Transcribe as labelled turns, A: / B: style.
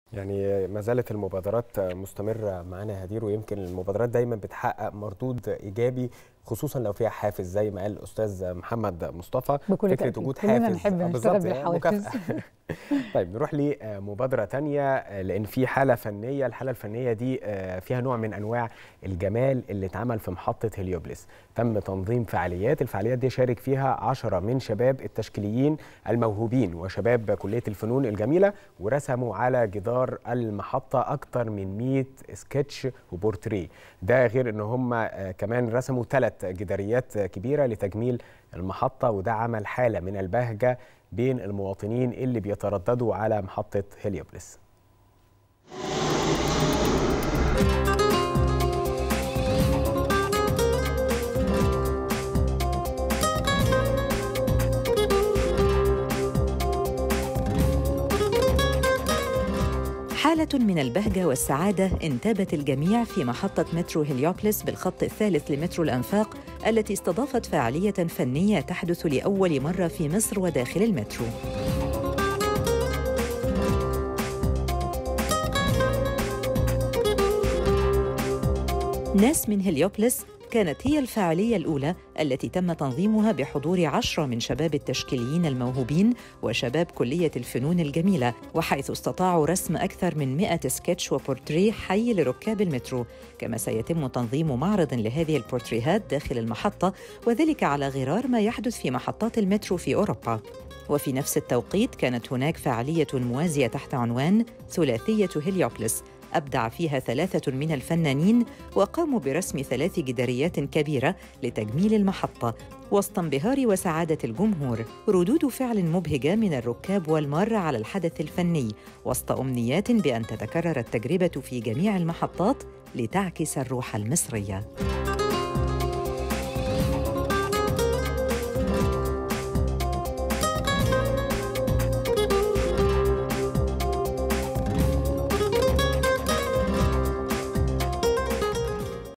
A: يعني ما زالت المبادرات مستمرة معانا هدير ويمكن المبادرات دايما بتحقق مردود إيجابي خصوصا لو فيها حافز زي ما قال الأستاذ محمد مصطفى
B: بكل
A: فكرة
B: تأكيد.
A: وجود
B: كلنا
A: حافز
B: نحب
A: آه،
B: نشتغل
A: بالظبط، يعني
B: بالحوافز.
A: مكافأة. طيب نروح لمبادرة تانية لأن في حالة فنية الحالة الفنية دي آه، فيها نوع من أنواع الجمال اللي اتعمل في محطة هليوبلس تم تنظيم فعاليات الفعاليات دي شارك فيها عشرة من شباب التشكيليين الموهوبين وشباب كلية الفنون الجميلة ورسموا على جدار المحطة أكتر من 100 سكتش وبورتريه ده غير ان هم آه، كمان رسموا ثلاث جداريات كبيرة لتجميل المحطة وده عمل حالة من البهجة بين المواطنين اللي بيترددوا على محطة هليوبلس
C: حالة من البهجة والسعادة انتابت الجميع في محطة مترو هليوبلس بالخط الثالث لمترو الأنفاق التي استضافت فعالية فنية تحدث لأول مرة في مصر وداخل المترو. ناس من هليوبلس كانت هي الفعالية الأولى التي تم تنظيمها بحضور عشرة من شباب التشكيليين الموهوبين وشباب كلية الفنون الجميلة وحيث استطاعوا رسم أكثر من 100 سكتش وبورتريه حي لركاب المترو كما سيتم تنظيم معرض لهذه البورتريهات داخل المحطة وذلك على غرار ما يحدث في محطات المترو في أوروبا وفي نفس التوقيت كانت هناك فعالية موازية تحت عنوان ثلاثية هليوبلس أبدع فيها ثلاثة من الفنانين وقاموا برسم ثلاث جداريات كبيرة لتجميل المحطة وسط انبهار وسعادة الجمهور ردود فعل مبهجة من الركاب والمارة على الحدث الفني وسط أمنيات بأن تتكرر التجربة في جميع المحطات لتعكس الروح المصرية